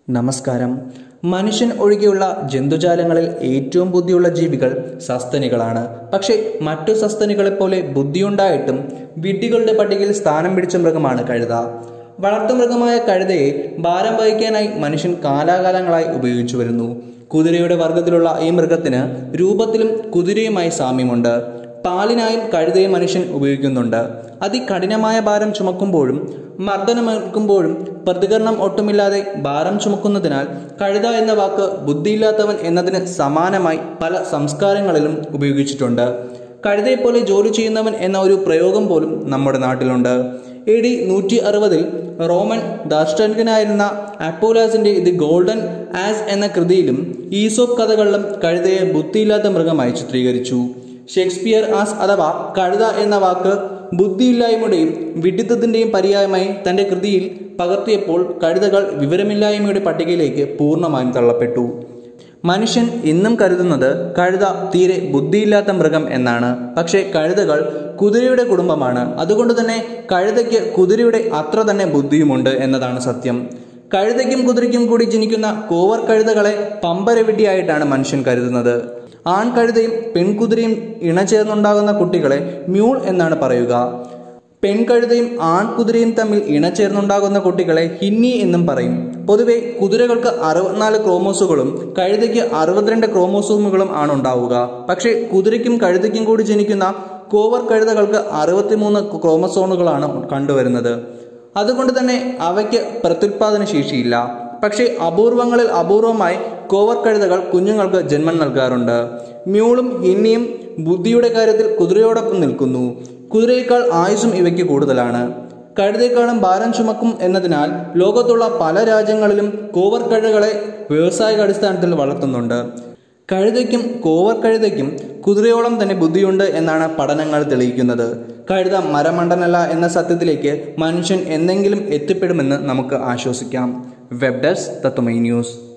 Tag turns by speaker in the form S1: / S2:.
S1: നമസ്കാരം മനുഷ്യൻ ഒഴികെയുള്ള ജന്തുജാലങ്ങളിൽ ഏറ്റവും ബുദ്ധിയുള്ള ജീവികൾ സസ്തനികളാണ് പക്ഷേ മറ്റു സസ്തനികളെപ്പോലെ ബുദ്ധിയുണ്ടായിട്ടും വിഡ്ഢികളുടെ പട്ടികയിൽ സ്ഥാനം പിടിച്ച മൃഗമാണ് കഴുത വളർത്തുമൃഗമായ കഴുതയെ ഭാരം വഹിക്കാനായി മനുഷ്യൻ കാലാകാലങ്ങളായി ഉപയോഗിച്ചു വരുന്നു കുതിരയുടെ വർഗത്തിലുള്ള ഈ മൃഗത്തിന് രൂപത്തിലും കുതിരയുമായി സാമ്യമുണ്ട് പാലിനായും കഴുതയെ മനുഷ്യൻ ഉപയോഗിക്കുന്നുണ്ട് അതികഠിനമായ ഭാരം ചുമക്കുമ്പോഴും മർദ്ദനമേൽക്കുമ്പോഴും പ്രതികരണം ഒട്ടുമില്ലാതെ ഭാരം ചുമക്കുന്നതിനാൽ കഴുത എന്ന വാക്ക് ബുദ്ധിയില്ലാത്തവൻ എന്നതിന് സമാനമായി പല സംസ്കാരങ്ങളിലും ഉപയോഗിച്ചിട്ടുണ്ട് കഴുതയെപ്പോലെ ജോലി ചെയ്യുന്നവൻ എന്ന ഒരു പ്രയോഗം പോലും നമ്മുടെ നാട്ടിലുണ്ട് എ ഡി നൂറ്റി അറുപതിൽ റോമൻ ദാർഷ്ടനികനായിരുന്ന അപ്പോലാസിന്റെ ദി ഗോൾഡൻ ആസ് എന്ന കൃതിയിലും ഈസോപ്പ് കഥകളിലും കഴുതയെ ബുദ്ധിയില്ലാത്ത മൃഗമായി ചിത്രീകരിച്ചു ഷേക്സ്പിയർ ആസ് അഥവാ കഴുത എന്ന വാക്ക് ബുദ്ധിയില്ലായ്മയുടെയും വിഡിത്തത്തിന്റെയും പര്യായമായി തന്റെ കൃതിയിൽ പകർത്തിയപ്പോൾ കഴുതകൾ വിവരമില്ലായ്മയുടെ പട്ടികയിലേക്ക് പൂർണ്ണമായും തള്ളപ്പെട്ടു മനുഷ്യൻ ഇന്നും കരുതുന്നത് കഴുത തീരെ ബുദ്ധിയില്ലാത്ത മൃഗം എന്നാണ് പക്ഷേ കഴുതകൾ കുതിരയുടെ കുടുംബമാണ് അതുകൊണ്ട് തന്നെ കഴുതയ്ക്ക് കുതിരയുടെ അത്ര തന്നെ ബുദ്ധിയുമുണ്ട് എന്നതാണ് സത്യം കഴുതയ്ക്കും കുതിരയ്ക്കും കൂടി ജനിക്കുന്ന കോവർ കഴുതകളെ പമ്പരവിഡ്ഢിയായിട്ടാണ് മനുഷ്യൻ കരുതുന്നത് ആൺകഴുതയും പെൺകുതിരയും ഇണചേർന്നുണ്ടാകുന്ന കുട്ടികളെ മ്യൂൾ എന്നാണ് പറയുക പെൺകഴുതയും ആൺകുതിരയും തമ്മിൽ ഇണചേർന്നുണ്ടാകുന്ന കുട്ടികളെ ഹിന്നി എന്നും പറയും പൊതുവെ കുതിരകൾക്ക് അറുപത്തിനാല് ക്രോമോസുകളും കഴുതയ്ക്ക് അറുപത്തിരണ്ട് ക്രോമോസോമുകളും ആണ് ഉണ്ടാവുക പക്ഷേ കുതിരയ്ക്കും കഴുതയ്ക്കും കൂടി ജനിക്കുന്ന കോവർ കഴുതകൾക്ക് അറുപത്തിമൂന്ന് ക്രോമസോണുകളാണ് കണ്ടുവരുന്നത് അതുകൊണ്ട് തന്നെ അവയ്ക്ക് പ്രത്യുൽപാദന ശേഷിയില്ല പക്ഷേ അപൂർവങ്ങളിൽ അപൂർവമായി കോവർ കഴുതകൾ കുഞ്ഞുങ്ങൾക്ക് ജന്മം നൽകാറുണ്ട് മ്യൂളും ഹിന്നിയും ബുദ്ധിയുടെ കാര്യത്തിൽ കുതിരയോടൊപ്പം നിൽക്കുന്നു കുതിരയേക്കാൾ ആയുസും ഇവയ്ക്ക് കൂടുതലാണ് കഴുതയെക്കാളും ഭാരം ചുമക്കും എന്നതിനാൽ ലോകത്തുള്ള പല രാജ്യങ്ങളിലും കോവർ കഴുതകളെ വ്യാവസായിക അടിസ്ഥാനത്തിൽ വളർത്തുന്നുണ്ട് കഴുതയ്ക്കും കോവർ കഴുതയ്ക്കും കുതിരയോളം തന്നെ ബുദ്ധിയുണ്ട് എന്നാണ് പഠനങ്ങൾ തെളിയിക്കുന്നത് കഴുത മരമണ്ടനല്ല എന്ന സത്യത്തിലേക്ക് മനുഷ്യൻ എന്തെങ്കിലും എത്തിപ്പെടുമെന്ന് നമുക്ക് ആശ്വസിക്കാം വെബ് ഡെസ്ക് തത്വമൈ ന്യൂസ്